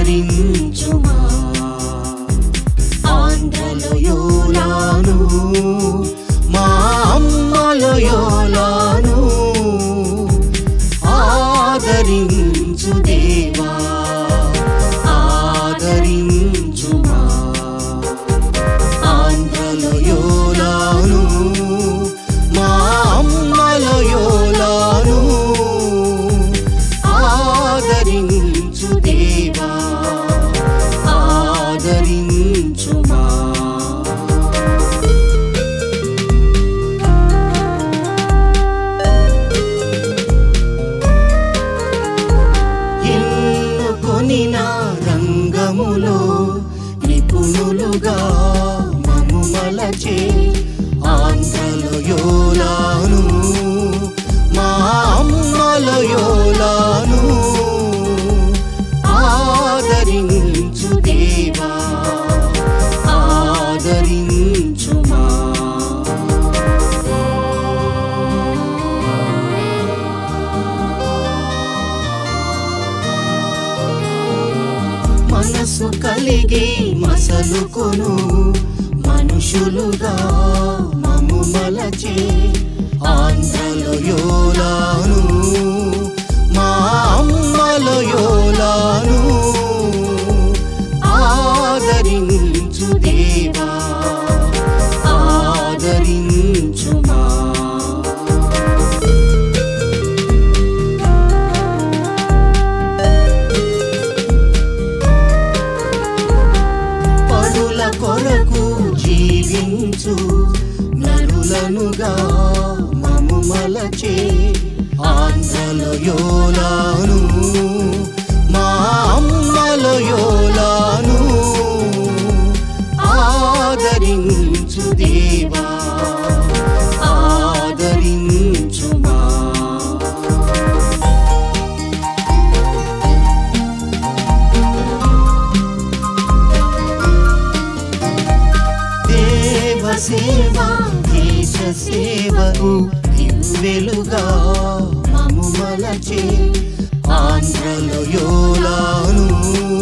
ఆదరించుమా ఆంధ్రలో యోలాను మా అమ్మలో యోలాను ఆదరించు దేవా ఆదరించుమా ఆంధ్రలో యోలాను మా అమ్మలో యోలాను ఆదరించు దేవా ఆదరించుమా ఎన్నుకొనిన రంగములో నిపుణులుగా మము మలచే ఆంధ్రలో యోలాను మా అమ్మలో యోలాను ఆదరించు దేవా ఆదరించుమా మనసు కలిగి మసలుకొను మనుషులుగా మము మలచే ఆంధ్రలో యోలాను మా అమ్మలో యోలాను ఆదరించు దేవా ఆదరించుమా పరుల కొరకు జీవించు నరులనుగా మము మలచే ఆంధ్రలో యోలాను మా అమ్మలో యోలాను ఆదరించు దేవా ఆదరించుమా దేవ సేవ దేశ సేవకు దివ్వెలుగా మము మలచే ఆంధ్రలో యోలాను